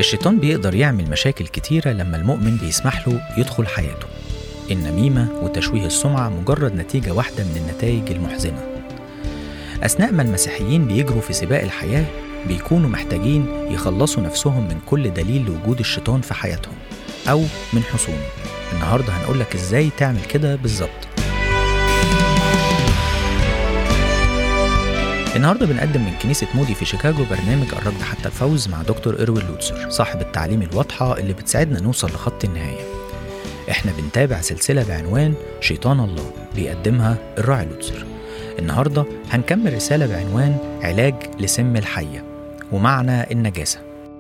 الشيطان بيقدر يعمل مشاكل كتيرة لما المؤمن بيسمح له يدخل حياته النميمة وتشويه السمعة مجرد نتيجة واحدة من النتائج المحزنة أثناء ما المسيحيين بيجروا في سباق الحياة بيكونوا محتاجين يخلصوا نفسهم من كل دليل لوجود الشيطان في حياتهم أو من حصونه النهاردة هنقولك إزاي تعمل كده بالظبط النهارده بنقدم من كنيسة مودي في شيكاغو برنامج الركض حتى الفوز مع دكتور إروين لوتسر صاحب التعليم الواضحة اللي بتساعدنا نوصل لخط النهاية احنا بنتابع سلسلة بعنوان شيطان الله بيقدمها الراعي لوتسر النهارده هنكمل رسالة بعنوان علاج لسم الحية ومعنى النجاسة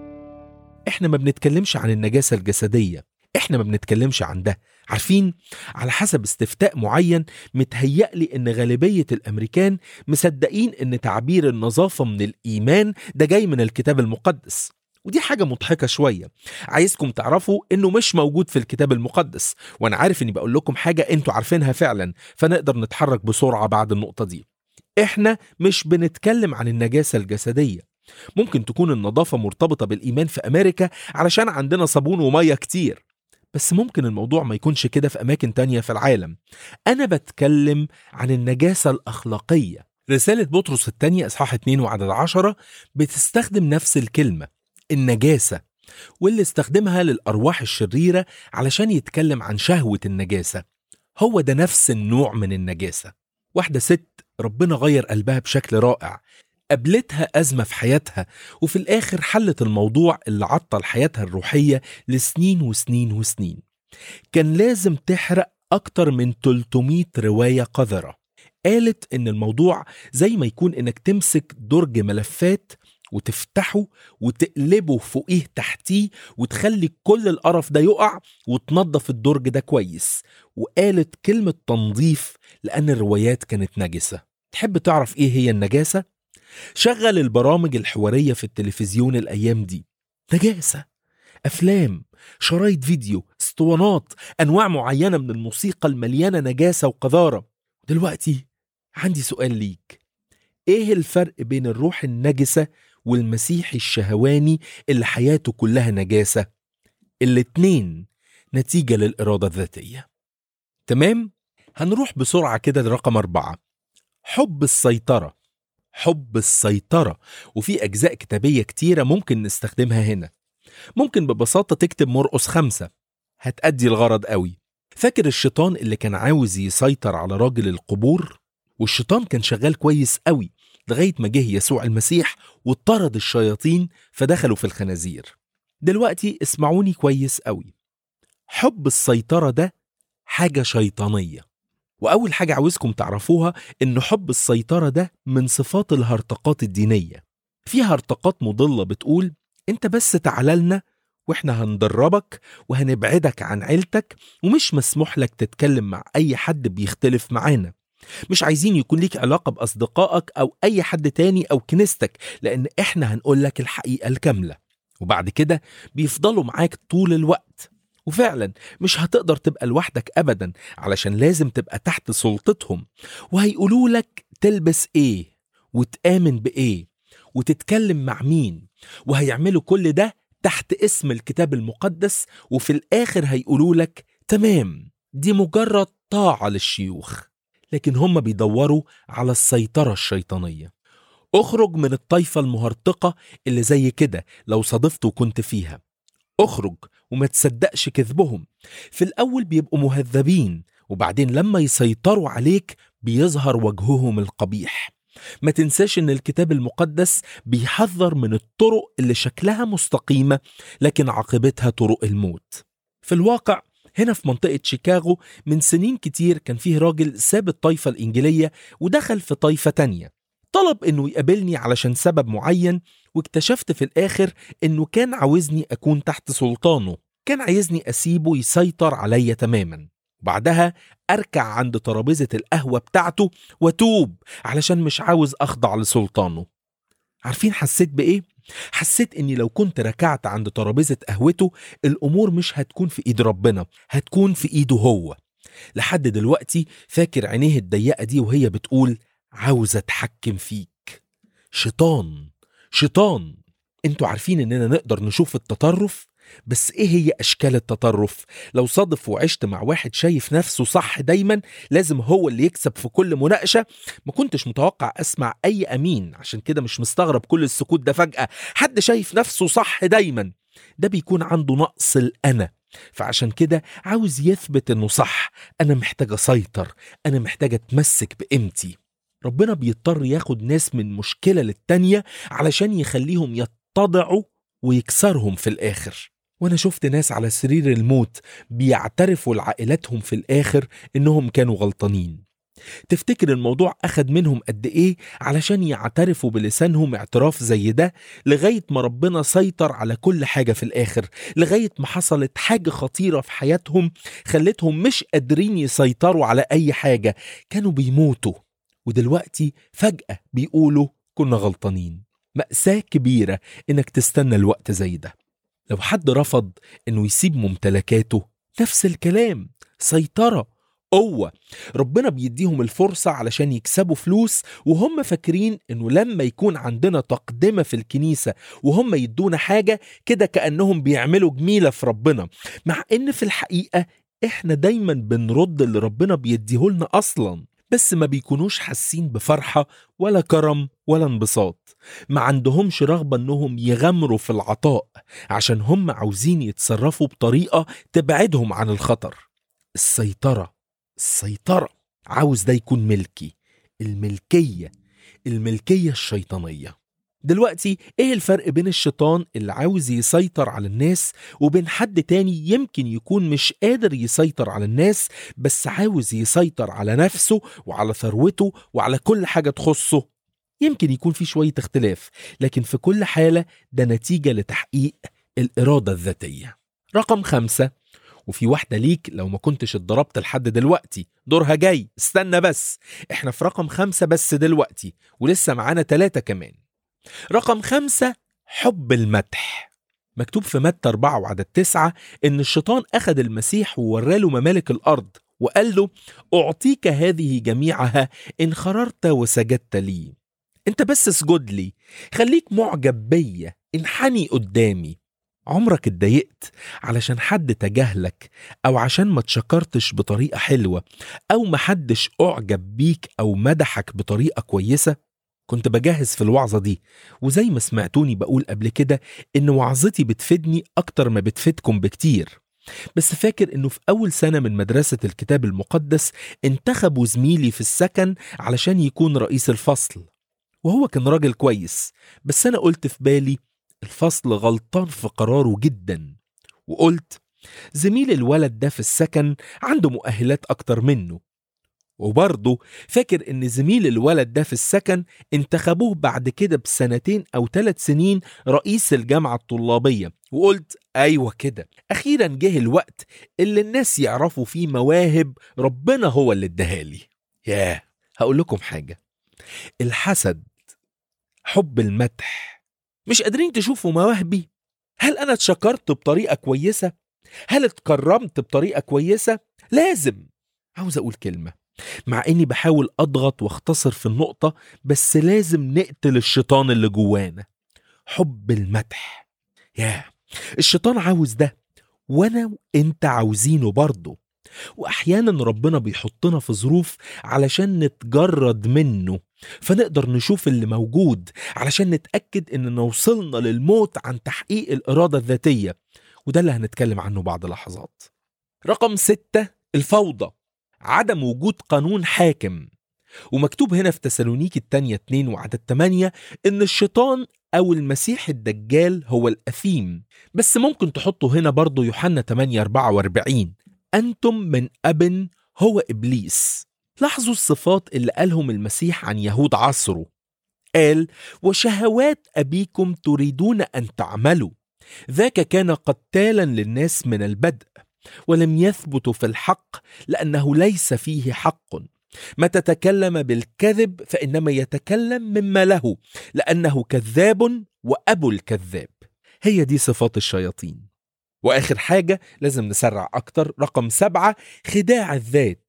احنا ما بنتكلمش عن النجاسة الجسدية احنا ما بنتكلمش عن ده عارفين على حسب استفتاء معين متهيألي ان غالبية الامريكان مصدقين ان تعبير النظافة من الايمان ده جاي من الكتاب المقدس ودي حاجة مضحكة شوية عايزكم تعرفوا انه مش موجود في الكتاب المقدس وانا عارف اني بقول لكم حاجة انتوا عارفينها فعلا فنقدر نتحرك بسرعة بعد النقطة دي احنا مش بنتكلم عن النجاسة الجسدية ممكن تكون النظافة مرتبطة بالإيمان في أمريكا علشان عندنا صابون ومية كتير بس ممكن الموضوع ما يكونش كده في أماكن تانية في العالم أنا بتكلم عن النجاسة الأخلاقية رسالة بطرس الثانية إصحاح 2 وعدد 10 بتستخدم نفس الكلمة النجاسة واللي استخدمها للأرواح الشريرة علشان يتكلم عن شهوة النجاسة هو ده نفس النوع من النجاسة واحدة ست ربنا غير قلبها بشكل رائع قابلتها أزمة في حياتها وفي الآخر حلت الموضوع اللي عطل حياتها الروحية لسنين وسنين وسنين كان لازم تحرق أكتر من 300 رواية قذرة قالت إن الموضوع زي ما يكون إنك تمسك درج ملفات وتفتحه وتقلبه فوقيه تحتيه وتخلي كل القرف ده يقع وتنظف الدرج ده كويس وقالت كلمة تنظيف لأن الروايات كانت نجسة تحب تعرف إيه هي النجاسة؟ شغل البرامج الحوارية في التلفزيون الأيام دي نجاسة أفلام شرايط فيديو اسطوانات أنواع معينة من الموسيقى المليانة نجاسة وقذارة دلوقتي عندي سؤال ليك إيه الفرق بين الروح النجسة والمسيحي الشهواني اللي حياته كلها نجاسة؟ الاتنين نتيجة للإرادة الذاتية تمام؟ هنروح بسرعة كده لرقم أربعة حب السيطرة حب السيطرة وفي أجزاء كتابية كتيرة ممكن نستخدمها هنا ممكن ببساطة تكتب مرقس خمسة هتأدي الغرض قوي فاكر الشيطان اللي كان عاوز يسيطر على راجل القبور والشيطان كان شغال كويس قوي لغاية ما جه يسوع المسيح وطرد الشياطين فدخلوا في الخنازير دلوقتي اسمعوني كويس قوي حب السيطرة ده حاجة شيطانية وأول حاجة عاوزكم تعرفوها إن حب السيطرة ده من صفات الهرطقات الدينية في هرطقات مضلة بتقول أنت بس تعالى لنا وإحنا هندربك وهنبعدك عن عيلتك ومش مسموح لك تتكلم مع أي حد بيختلف معانا مش عايزين يكون ليك علاقة بأصدقائك أو أي حد تاني أو كنيستك لأن إحنا هنقول لك الحقيقة الكاملة وبعد كده بيفضلوا معاك طول الوقت وفعلا مش هتقدر تبقى لوحدك ابدا علشان لازم تبقى تحت سلطتهم وهيقولوا لك تلبس ايه وتآمن بايه وتتكلم مع مين وهيعملوا كل ده تحت اسم الكتاب المقدس وفي الاخر هيقولوا لك تمام دي مجرد طاعة للشيوخ لكن هم بيدوروا على السيطرة الشيطانية اخرج من الطائفة المهرطقة اللي زي كده لو صادفت وكنت فيها اخرج وما تصدقش كذبهم في الأول بيبقوا مهذبين وبعدين لما يسيطروا عليك بيظهر وجههم القبيح ما تنساش ان الكتاب المقدس بيحذر من الطرق اللي شكلها مستقيمة لكن عاقبتها طرق الموت في الواقع هنا في منطقة شيكاغو من سنين كتير كان فيه راجل ساب الطائفة الإنجيلية ودخل في طائفة تانية طلب انه يقابلني علشان سبب معين واكتشفت في الاخر انه كان عاوزني اكون تحت سلطانه كان عايزني اسيبه يسيطر عليا تماما بعدها اركع عند ترابيزه القهوه بتاعته واتوب علشان مش عاوز اخضع لسلطانه عارفين حسيت بايه حسيت اني لو كنت ركعت عند ترابيزه قهوته الامور مش هتكون في ايد ربنا هتكون في ايده هو لحد دلوقتي فاكر عينيه الضيقه دي وهي بتقول عاوز اتحكم فيك شيطان شيطان انتوا عارفين اننا نقدر نشوف التطرف بس ايه هي اشكال التطرف لو صادف وعشت مع واحد شايف نفسه صح دايما لازم هو اللي يكسب في كل مناقشه ما كنتش متوقع اسمع اي امين عشان كده مش مستغرب كل السكوت ده فجاه حد شايف نفسه صح دايما ده بيكون عنده نقص الانا فعشان كده عاوز يثبت انه صح انا محتاج اسيطر انا محتاج اتمسك بقيمتي ربنا بيضطر ياخد ناس من مشكله للتانيه علشان يخليهم يتضعوا ويكسرهم في الاخر وانا شفت ناس على سرير الموت بيعترفوا لعائلاتهم في الاخر انهم كانوا غلطانين تفتكر الموضوع أخد منهم قد إيه علشان يعترفوا بلسانهم اعتراف زي ده لغاية ما ربنا سيطر على كل حاجة في الآخر لغاية ما حصلت حاجة خطيرة في حياتهم خلتهم مش قادرين يسيطروا على أي حاجة كانوا بيموتوا ودلوقتي فجأة بيقولوا كنا غلطانين مأساة كبيرة إنك تستنى الوقت زي ده لو حد رفض إنه يسيب ممتلكاته نفس الكلام سيطرة قوة ربنا بيديهم الفرصة علشان يكسبوا فلوس وهم فاكرين انه لما يكون عندنا تقدمة في الكنيسة وهم يدونا حاجة كده كأنهم بيعملوا جميلة في ربنا مع ان في الحقيقة احنا دايما بنرد اللي ربنا بيديهولنا اصلا بس ما بيكونوش حاسين بفرحة ولا كرم ولا انبساط ما عندهمش رغبة انهم يغامروا في العطاء عشان هم عاوزين يتصرفوا بطريقة تبعدهم عن الخطر السيطرة السيطرة عاوز ده يكون ملكي الملكية الملكية الشيطانية دلوقتي ايه الفرق بين الشيطان اللي عاوز يسيطر على الناس وبين حد تاني يمكن يكون مش قادر يسيطر على الناس بس عاوز يسيطر على نفسه وعلى ثروته وعلى كل حاجة تخصه يمكن يكون في شوية اختلاف لكن في كل حالة ده نتيجة لتحقيق الإرادة الذاتية رقم خمسة وفي واحدة ليك لو ما كنتش اتضربت لحد دلوقتي دورها جاي استنى بس احنا في رقم خمسة بس دلوقتي ولسه معانا تلاتة كمان رقم خمسة حب المدح مكتوب في متى أربعة وعدد تسعة إن الشيطان أخذ المسيح ووراله ممالك الأرض وقال له أعطيك هذه جميعها إن خررت وسجدت لي أنت بس اسجد لي خليك معجب بيا انحني قدامي عمرك اتضايقت علشان حد تجاهلك او عشان ما تشكرتش بطريقه حلوه او محدش اعجب بيك او مدحك بطريقه كويسه كنت بجهز في الوعظه دي وزي ما سمعتوني بقول قبل كده ان وعظتي بتفيدني اكتر ما بتفيدكم بكتير بس فاكر انه في اول سنه من مدرسه الكتاب المقدس انتخبوا زميلي في السكن علشان يكون رئيس الفصل وهو كان راجل كويس بس انا قلت في بالي الفصل غلطان في قراره جدا وقلت زميل الولد ده في السكن عنده مؤهلات أكتر منه وبرضه فاكر إن زميل الولد ده في السكن انتخبوه بعد كده بسنتين أو ثلاث سنين رئيس الجامعة الطلابية وقلت أيوة كده أخيرا جه الوقت اللي الناس يعرفوا فيه مواهب ربنا هو اللي اداهالي ياه هقول لكم حاجة الحسد حب المدح مش قادرين تشوفوا مواهبي هل انا اتشكرت بطريقه كويسه هل اتكرمت بطريقه كويسه لازم عاوز اقول كلمه مع اني بحاول اضغط واختصر في النقطه بس لازم نقتل الشيطان اللي جوانا حب المدح ياه الشيطان عاوز ده وانا وانت عاوزينه برضه واحيانا ربنا بيحطنا في ظروف علشان نتجرد منه فنقدر نشوف اللي موجود علشان نتأكد إننا وصلنا للموت عن تحقيق الإرادة الذاتية وده اللي هنتكلم عنه بعد لحظات رقم ستة الفوضى عدم وجود قانون حاكم ومكتوب هنا في تسالونيك التانية 2 وعدد 8 إن الشيطان أو المسيح الدجال هو الأثيم بس ممكن تحطوا هنا برضو يوحنا 8 44 أنتم من أب هو إبليس لاحظوا الصفات اللي قالهم المسيح عن يهود عصره قال وشهوات أبيكم تريدون أن تعملوا ذاك كان قتالا للناس من البدء ولم يثبت في الحق لأنه ليس فيه حق متى تكلم بالكذب فإنما يتكلم مما له لأنه كذاب وأبو الكذاب هي دي صفات الشياطين وآخر حاجة لازم نسرع أكتر رقم سبعة خداع الذات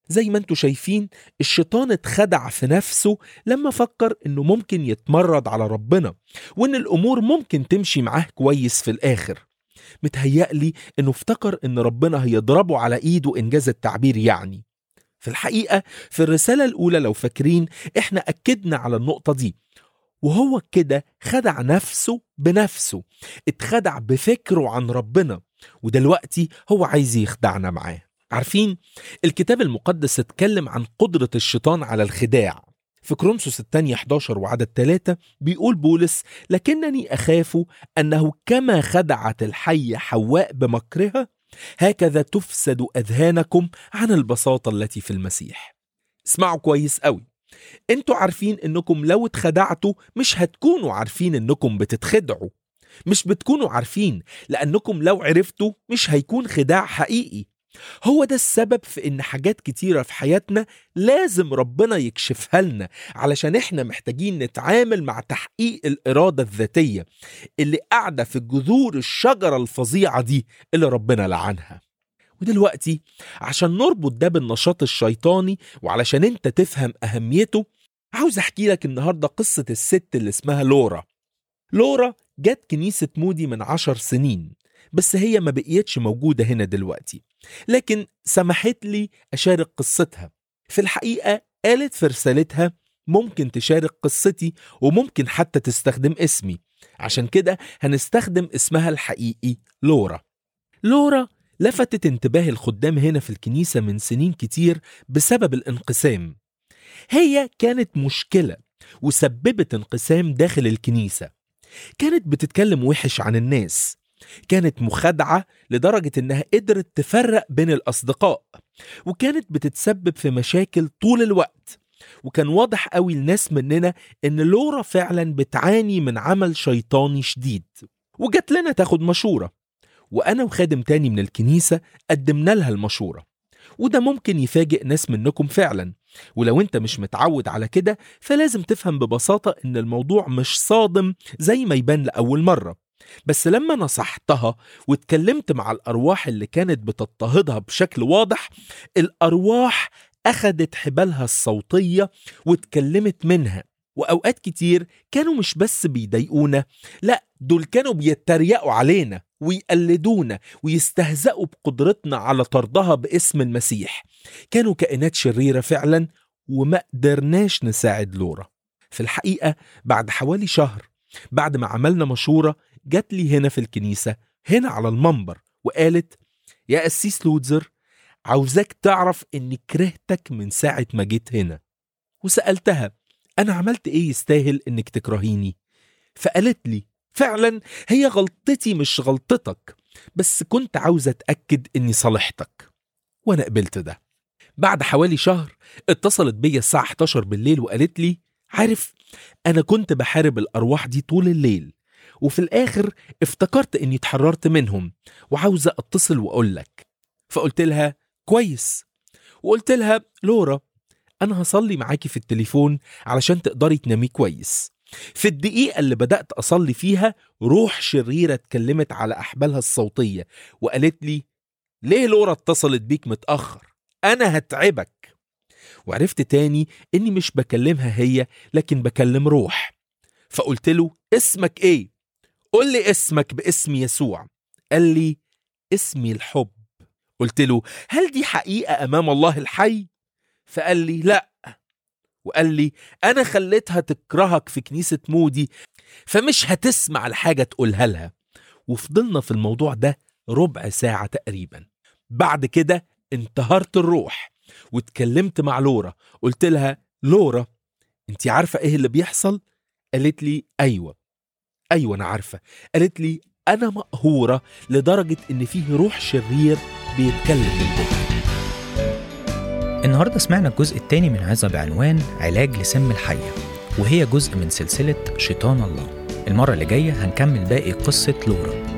زي ما انتوا شايفين الشيطان اتخدع في نفسه لما فكر انه ممكن يتمرد على ربنا وان الامور ممكن تمشي معاه كويس في الاخر متهيألي انه افتكر ان ربنا هيضربه على ايده انجاز التعبير يعني في الحقيقة في الرسالة الأولى لو فاكرين احنا أكدنا على النقطة دي وهو كده خدع نفسه بنفسه اتخدع بفكره عن ربنا ودلوقتي هو عايز يخدعنا معاه عارفين الكتاب المقدس اتكلم عن قدرة الشيطان على الخداع في كرونسوس الثانية 11 وعدد 3 بيقول بولس لكنني أخاف أنه كما خدعت الحية حواء بمكرها هكذا تفسد أذهانكم عن البساطة التي في المسيح اسمعوا كويس قوي انتوا عارفين انكم لو اتخدعتوا مش هتكونوا عارفين انكم بتتخدعوا مش بتكونوا عارفين لانكم لو عرفتوا مش هيكون خداع حقيقي هو ده السبب في ان حاجات كتيرة في حياتنا لازم ربنا يكشفها لنا علشان احنا محتاجين نتعامل مع تحقيق الارادة الذاتية اللي قاعدة في جذور الشجرة الفظيعة دي اللي ربنا لعنها ودلوقتي عشان نربط ده بالنشاط الشيطاني وعلشان انت تفهم اهميته عاوز احكي لك النهاردة قصة الست اللي اسمها لورا لورا جت كنيسة مودي من عشر سنين بس هي ما بقيتش موجودة هنا دلوقتي لكن سمحت لي أشارك قصتها في الحقيقة قالت في رسالتها ممكن تشارك قصتي وممكن حتى تستخدم اسمي عشان كده هنستخدم اسمها الحقيقي لورا لورا لفتت انتباه الخدام هنا في الكنيسة من سنين كتير بسبب الانقسام هي كانت مشكلة وسببت انقسام داخل الكنيسة كانت بتتكلم وحش عن الناس كانت مخادعة لدرجة إنها قدرت تفرق بين الأصدقاء وكانت بتتسبب في مشاكل طول الوقت وكان واضح قوي لناس مننا إن لورا فعلا بتعاني من عمل شيطاني شديد وجات لنا تاخد مشورة وأنا وخادم تاني من الكنيسة قدمنا لها المشورة وده ممكن يفاجئ ناس منكم فعلا ولو انت مش متعود على كده فلازم تفهم ببساطة ان الموضوع مش صادم زي ما يبان لأول مرة بس لما نصحتها واتكلمت مع الأرواح اللي كانت بتضطهدها بشكل واضح الأرواح أخدت حبالها الصوتية واتكلمت منها وأوقات كتير كانوا مش بس بيضايقونا لا دول كانوا بيتريقوا علينا ويقلدونا ويستهزئوا بقدرتنا على طردها باسم المسيح كانوا كائنات شريرة فعلا وما قدرناش نساعد لورا في الحقيقة بعد حوالي شهر بعد ما عملنا مشورة جات لي هنا في الكنيسة هنا على المنبر وقالت يا قسيس لودزر عاوزاك تعرف اني كرهتك من ساعة ما جيت هنا وسألتها أنا عملت إيه يستاهل إنك تكرهيني؟ فقالت لي فعلا هي غلطتي مش غلطتك بس كنت عاوزة أتأكد إني صالحتك وأنا قبلت ده بعد حوالي شهر اتصلت بيا الساعة 11 بالليل وقالت لي عارف أنا كنت بحارب الأرواح دي طول الليل وفي الآخر افتكرت إني اتحررت منهم وعاوزة أتصل وأقول لك فقلت لها كويس وقلت لها لورا أنا هصلي معاكي في التليفون علشان تقدري تنامي كويس في الدقيقة اللي بدأت أصلي فيها روح شريرة اتكلمت على أحبالها الصوتية وقالت لي ليه لورا اتصلت بيك متأخر أنا هتعبك وعرفت تاني إني مش بكلمها هي لكن بكلم روح فقلت له اسمك إيه؟ قل لي اسمك باسم يسوع قال لي اسمي الحب قلت له هل دي حقيقة أمام الله الحي؟ فقال لي لا وقال لي أنا خليتها تكرهك في كنيسة مودي فمش هتسمع الحاجة تقولها لها وفضلنا في الموضوع ده ربع ساعة تقريبا بعد كده انتهرت الروح واتكلمت مع لورا قلت لها لورا انت عارفة ايه اللي بيحصل؟ قالت لي ايوه ايوه انا عارفة قالت لي انا مقهورة لدرجة ان فيه روح شرير بيتكلم من بكرة النهاردة سمعنا الجزء الثاني من عظة بعنوان علاج لسم الحية وهي جزء من سلسلة شيطان الله المرة اللي جاية هنكمل باقي قصة لورا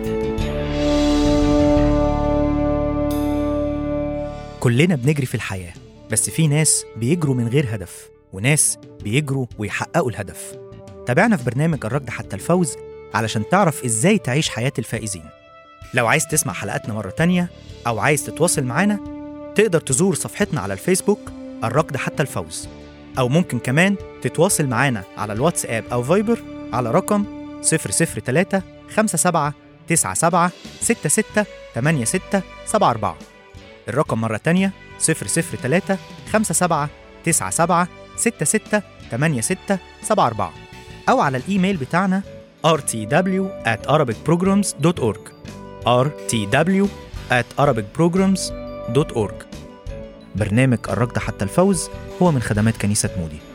كلنا بنجري في الحياة بس في ناس بيجروا من غير هدف وناس بيجروا ويحققوا الهدف تابعنا في برنامج الركض حتى الفوز علشان تعرف ازاي تعيش حياة الفائزين لو عايز تسمع حلقاتنا مرة تانية أو عايز تتواصل معانا تقدر تزور صفحتنا على الفيسبوك الركض حتى الفوز أو ممكن كمان تتواصل معانا على الواتساب أو فايبر على رقم 003 57 97 66 86 74 الرقم مرة تانية 003 57 97 66 86 74 أو على الإيميل بتاعنا rtw at arabicprograms.org rtw at arabicprograms.org برنامج الركض حتى الفوز هو من خدمات كنيسة مودي